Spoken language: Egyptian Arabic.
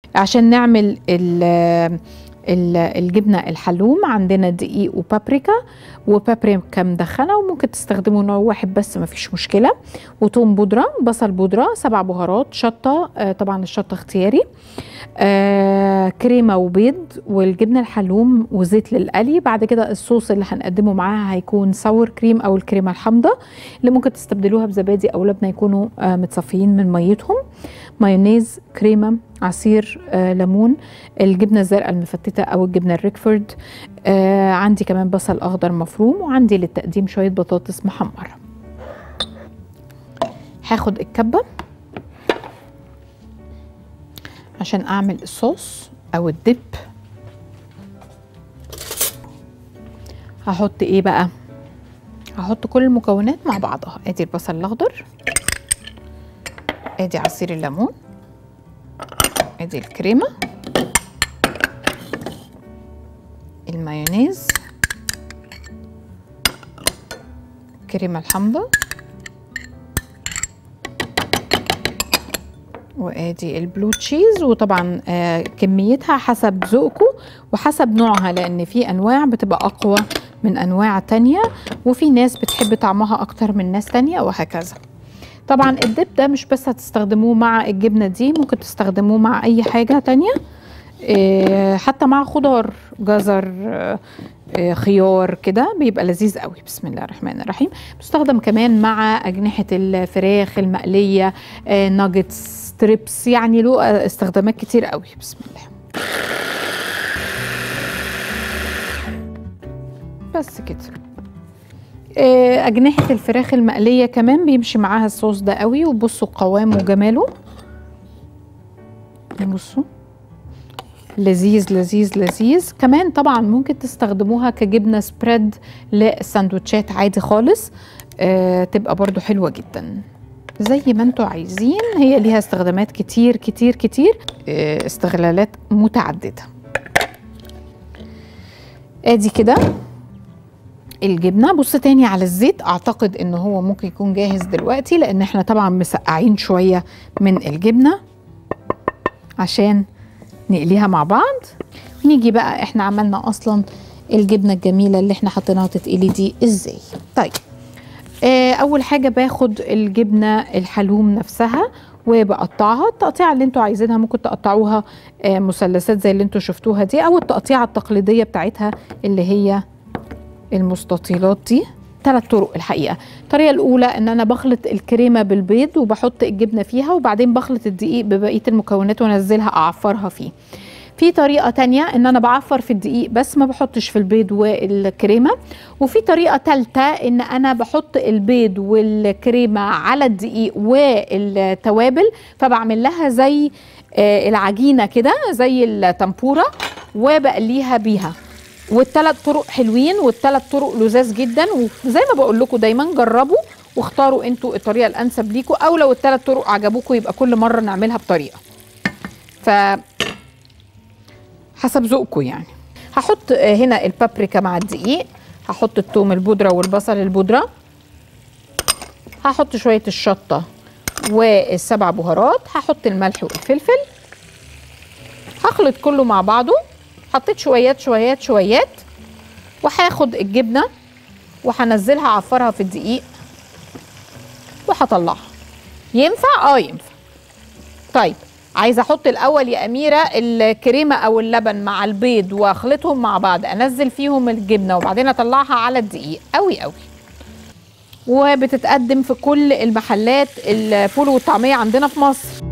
عشان نعمل ال ال- الجبنة الحلوم عندنا دقيق وبابريكا وبابريكا مدخنة وممكن تستخدموا نوع واحد بس مفيش مشكلة وتوم بودرة بصل بودرة سبع بهارات شطة آه، طبعا الشطة اختياري آه، كريمة وبيض والجبنة الحلوم وزيت للقلي بعد كده الصوص اللي هنقدمه معاها هيكون ساور كريم او الكريمة الحامضة اللي ممكن تستبدلوها بزبادي او لبنة يكونوا آه، متصفيين من ميتهم مايونيز كريمة عصير آه، ليمون الجبنة الزرقاء المفتتة او الجبنة الريكفورد آه، عندي كمان بصل اخضر مفروم وعندي للتقديم شوية بطاطس محمرة هاخد الكبة عشان اعمل الصوص او الدب هحط ايه بقى هحط كل المكونات مع بعضها ادي البصل الاخضر ادي عصير الليمون ادي الكريمه المايونيز الكريمه الحامضه وادي البلو تشيز وطبعا آه كميتها حسب ذوقكم وحسب نوعها لان في انواع بتبقى اقوى من انواع تانية وفي ناس بتحب طعمها اكتر من ناس تانية وهكذا طبعا الدب ده مش بس هتستخدموه مع الجبنة دي ممكن تستخدموه مع اي حاجة تانية آه حتى مع خضار جزر آه آه، خيار كده بيبقى لذيذ قوي بسم الله الرحمن الرحيم بيستخدم كمان مع أجنحة الفراخ المقلية آه، ناجتس ستريبس يعني له آه، استخدامات كتير قوي بسم الله بس كده آه، أجنحة الفراخ المقلية كمان بيمشي معاها الصوص ده قوي وبصوا قوامه وجماله بصوا لذيذ لذيذ لذيذ كمان طبعا ممكن تستخدموها كجبنة سبريد للساندوتشات عادي خالص آه تبقى برضو حلوة جدا زي ما انتوا عايزين هي ليها استخدامات كتير كتير كتير آه استغلالات متعددة ادي كده الجبنة بص تاني على الزيت اعتقد ان هو ممكن يكون جاهز دلوقتي لان احنا طبعا مسقعين شوية من الجبنة عشان نقليها مع بعض نيجي بقى احنا عملنا اصلا الجبنه الجميله اللي احنا حطيناها تتقلي دي ازاي طيب آه اول حاجه باخد الجبنه الحلوم نفسها وبقطعها التقطيعه اللي انتوا عايزينها ممكن تقطعوها آه مثلثات زي اللي انتوا شفتوها دي او التقطيعه التقليديه بتاعتها اللي هي المستطيلات دي ثلاث طرق الحقيقه الطريقه الاولى ان انا بخلط الكريمه بالبيض وبحط الجبنه فيها وبعدين بخلط الدقيق ببقيه المكونات وانزلها اعفرها فيه في طريقة تانية ان انا بعفر في الدقيق بس ما بحطش في البيض والكريمة وفي طريقة تالتة ان انا بحط البيض والكريمة على الدقيق والتوابل فبعمل لها زي آه، العجينة كده زي التمبورة وبقليها بيها والثلاث طرق حلوين والثلاث طرق لذاذ جدا وزي ما بقول لكم دايما جربوا واختاروا انتوا الطريقه الانسب ليكم او لو الثلاث طرق عجبوكم يبقى كل مره نعملها بطريقه ف حسب ذوقكم يعني هحط آه، هنا البابريكا مع الدقيق هحط الثوم البودره والبصل البودره هحط شويه الشطه والسبع بهارات هحط الملح والفلفل هخلط كله مع بعضه حطيت شويات شويات شويات وهاخد الجبنه وهنزلها اعفرها في الدقيق وهطلعها ينفع اه ينفع طيب عايزه احط الاول يا اميره الكريمه او اللبن مع البيض واخلطهم مع بعض انزل فيهم الجبنه وبعدين اطلعها على الدقيق قوي قوي وبتتقدم في كل المحلات الفول والطعميه عندنا في مصر